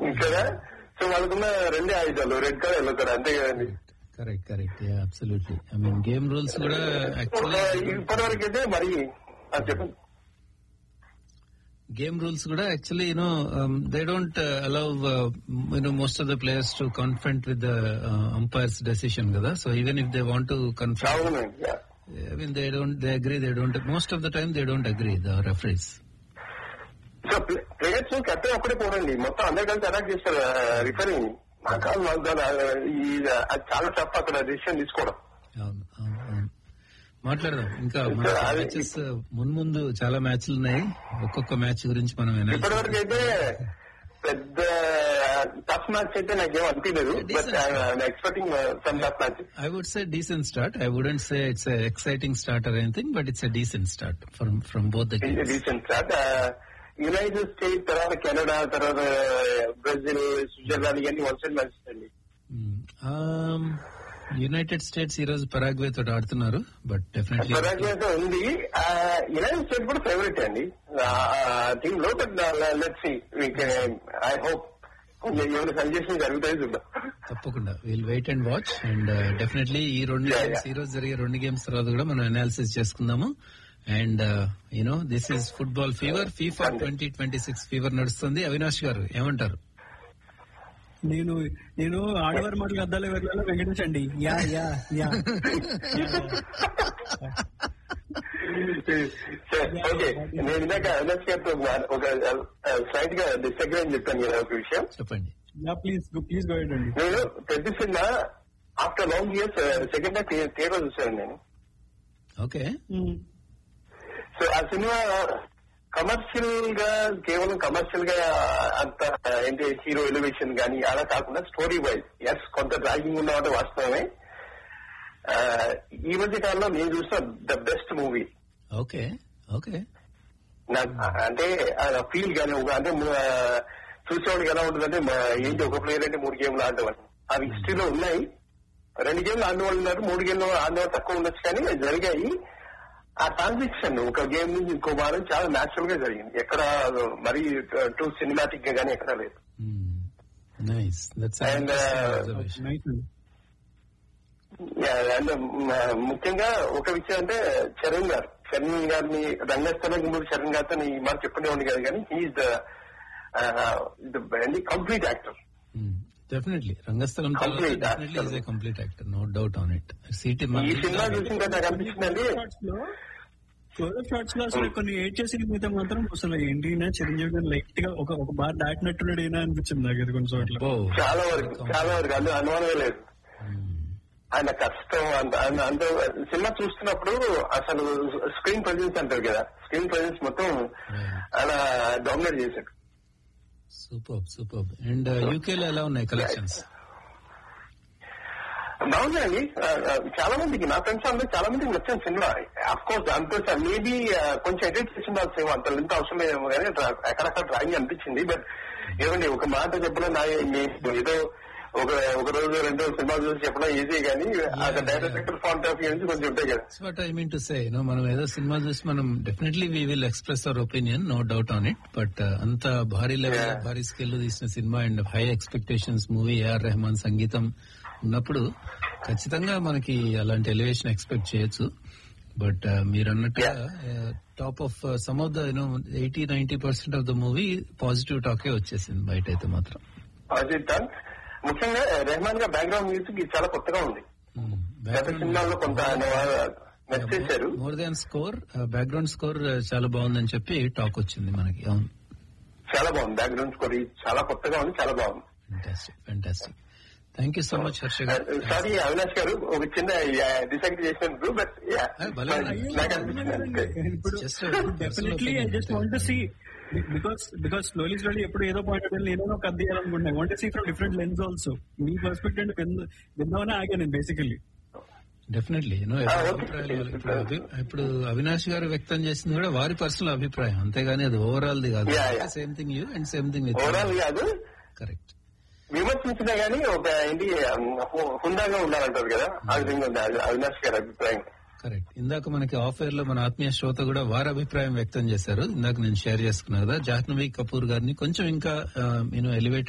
కదా సో వాళ్ళకున్న రెండే ఆయుధాలు రెడ్ కార్డ్ ఎల్లో కార్డ్ అంతే కదండి correct correct absolutely I mean game rules కూడా యాక్చువల్లీ ఇప్పటి వరకు అయితే మరి అది చెప్పండి గేమ్ రూల్స్ కూడా actually you know they don't allow you know most of the players to confront with the umpire's decision కదా so even if they want to confront అవునండి yeah. I mean they don't they agree they don't most of the time they don't agree the referees so players captain ఒక్కడే పోరండి మొత్తం అందరు కలిసి attack చేస్తారు referring మా కాదు మాకు కాదు ఆ, ఈ అది చాలా టఫ్ అక్కడ డిసిషన్ తీసుకోవడం అవును అవును అవును మాట్లాడదాం ఇంకా మన ఇంకా అది- మ్యాచెస్ మున్ముందు చాలా మ్యాచ్లు ఉన్నాయి ఒక్కొక్క మ్యాచ్ గురించి మనం ఇప్పటి analysis వరకు అయితే పెద్ద టఫ్ మ్యాచ్ అయితే నాకేం అనిపించలేదు but expecting some tough match I would say decent start. I wouldn't say it's a exciting start or anything, but it's a decent start from from both the games. Recent start United States తర్వాత Canada తర్వాత Brazil Switzerland ఇవన్నీ one side matches అండి Mm. Um, United States ఈ రోజు Paraguay తోటి ఆడుతున్నారు but definitely Paraguay అయితే ఉంది యునైటెడ్ స్టేట్స్ కూడా ఫేవరెట్ అండి టీమ్ లో but let's see I hope ఏమైనా సజెషన్ జరుగుతాయి చూద్దాం తప్పకుండా will wait and watch and definitely ఈ రెండు Yeah, గేమ్స్ yeah. ఈ రోజు జరిగే రెండు గేమ్స్ తర్వాత కూడా మనం అనాలిసిస్ చేసుకుందాము and you know this is football fever FIFA twenty twenty six fever నడుస్తుంది అవినాష్ గారు ఏమంటారు నేను నేను ఆడవారి మాటలు అద్దాల వెళ్ళాలి వెంకటేష్ అండి యా యా యా ఓకే నేను ఇందాక అవినాష్ గారితో మా- ఒక స్లైట్ గా డిసగ్రీ అని చెప్పాను కదా ఒక విషయం చెప్పండి యా ప్లీజ్ ప్లీజ్ గో అండి నేను ప్రతి cinema after long years second time theatre చూసాను నేను ఓకే సో ఆ సినిమా కమర్షియల్ గా కేవలం కమర్షియల్ గా అంత ఏంటి హీరో ఎలివేషన్ కానీ అలా కాకుండా స్టోరీ వైజ్ ఎస్ కొంత డ్రాగింగ్ ఉన్నమాట వాస్తవమే ఆ, ఈ మధ్య కాలంలో నేను చూసిన the best movie okay okay నాకు అంటే ఫీల్ కానీ ఒక అంటే ఆ, చూసేవాడికి ఎలా ఉంటుందంటే మా- ఏంటి ఒక ప్లేయర్ అంటే మూడు గేమ్లు ఆడేవాడు అవి హిస్టరీలో ఉన్నాయి రెండు గేమ్లు ఆడిన వాళ్ళు ఉన్నారు మూడు గేమ్లు ఆడిన వాళ్ళు తక్కువ ఉండొచ్చు కానీ అవి జరిగాయి ఆ ట్రాన్సాక్షన్ ఒక గేమ్ నుంచి ఇంకో వారం చాలా న్యాచురల్ గా జరిగింది ఎక్కడ మరీ టూ సినిమాటిక్ గా కానీ ఎక్కడ లేదు nice that's And, uh, observation nice అండి అండ్ ముఖ్యంగా ఒక విషయం అంటే చరణ్ గారు చరణ్ గారిని రంగస్థలం ముందు చరణ్ గారితో ఈ మాట చెప్పుకునే ఉండి కదా కానీ he is the complete actor definitely Rangasthalam Complete definitely actor. Is a complete actor no doubt on it city ఈ సినిమా చూసిన తర్వాత నాకు అనిపిస్తుందండి షార్ట్స్ లో సోలో షార్ట్స్ లో అసలు కొన్ని ఏడ్ చేసిన మీద మాత్రం అసలు ఏంటి నా చిరంజీవి గారు లైట్ గా ఒక ఒక బార్ దాటినట్టున్నాడు ఏనా అనిపించింది నాకు ఇది కొన్ని చోట్ల చాలా వరకు చాలా వరకు అందు అనుమానమే లేదు ఆయన కష్టం అంత ఆయన అంత సినిమా చూస్తున్నప్పుడు అసలు స్క్రీన్ ప్రజెన్స్ అంటారు కదా స్క్రీన్ ప్రజెన్స్ మొత్తం అలా డామినేట్ చేశాడు సూపర్ సూపర్ అండ్ యూకే లో ఎలా ఉన్నాయి కలెక్షన్స్ బాగుందండి ఆ, ఆ, చాలా మందికి నా ఫ్రెండ్స్ అందరూ చాలా మందికి నచ్చిన సినిమా అఫ్ కోర్స్ దాంతో మేబీ కొంచెం ఎడిట్ చేసిన వాళ్ళు సినిమా అంత ఇంత అవసరం లేదు కానీ డ్రా- అక్కడక్కడ డ్రాయింగ్ అనిపించింది బట్ ఏమండి ఒక మాట చెప్పడం నా మీ- ఏదో ఒక ఒక రోజు రెండు రోజు సినిమా చూసి చెప్పడం ఈజీ కానీ ఆ డైరెక్టర్ పాయింట్ ఆఫ్ వ్యూ నుంచి కొంచెం ఉంటాయి కదా what I mean to say no మనం ఏదో సినిమా చూసి మనం definitely we will express our opinion no doubt on it but అంత భారీ లెవెల్ Yeah. భారీ స్కేల్ తీసిన cinema and high expectations movie A R Rahman సంగీతం ఉన్నప్పుడు ఖచ్చితంగా మనకి అలాంటి ఎలివేషన్ ఎక్స్పెక్ట్ చేయొచ్చు బట్ మీరు అన్నట్టుగా top of some of the you know eighty ninety percent of the movie positive టాకే వచ్చేసింది బయట అయితే మాత్రం అజిత్ ఖాన్ ముఖ్యంగా రెహమాన్ గా బ్యాక్గ్రౌండ్ మ్యూజిక్ ఇది చాలా కొత్తగా ఉంది గత సినిమాల్లో కొంత ఆయన మెచ్ చేశారు more than score background score చాలా బాగుందని చెప్పి టాక్ వచ్చింది మనకి అవును చాలా బాగుంది బ్యాక్గ్రౌండ్ స్కోర్ ఇది చాలా కొత్తగా ఉంది చాలా బాగుంది fantastic fantastic thank you so much Harsha garu sorry Avinash గారు ఒక చిన్న డిసైడ్ చేసినందుకు బట్ Ah, భలే ఉంది. నాకు అనిపించింది అంతే. ఇప్పుడు Just a personal definitely I opinion. Just want to see because because slowly slowly ఎప్పుడు ఏదో పాయింట్ ఆఫ్ నేను ఒక అద్దె చేయాలనుకుంటున్నాను want see from different lens also మీ పర్స్పెక్టివ్ అంటే విందామని ఆగాను నేను basically definitely you know Ah, okay. అభిప్రాయాలు ఇప్పుడు అభి- ఇప్పుడు అవినాష్ గారు వ్యక్తం చేసింది కూడా వారి పర్సనల్ అభిప్రాయం అంతేగాని అది ఓవరాల్ ది కాదు Yeah, yeah. Same thing you and same thing with overall కాదు కరెక్ట్ విమర్శించినా గానీ ఒక ఏంటి హు- హుందాగా ఉండాలంటారు కదా ఆ విధంగా ఉంది అవి- అవినాష్ గారి అభిప్రాయం కరెక్ట్ ఇందాక మనకి ఆఫ్ ఎయిర్ లో మన ఆత్మీయ శ్రోత కూడా వారి అభిప్రాయం వ్యక్తం చేశారు ఇందాక నేను షేర్ చేసుకున్నా కదా జాహ్నవి కపూర్ గారిని కొంచెం ఇంకా యూనో ఎలివేటెడ్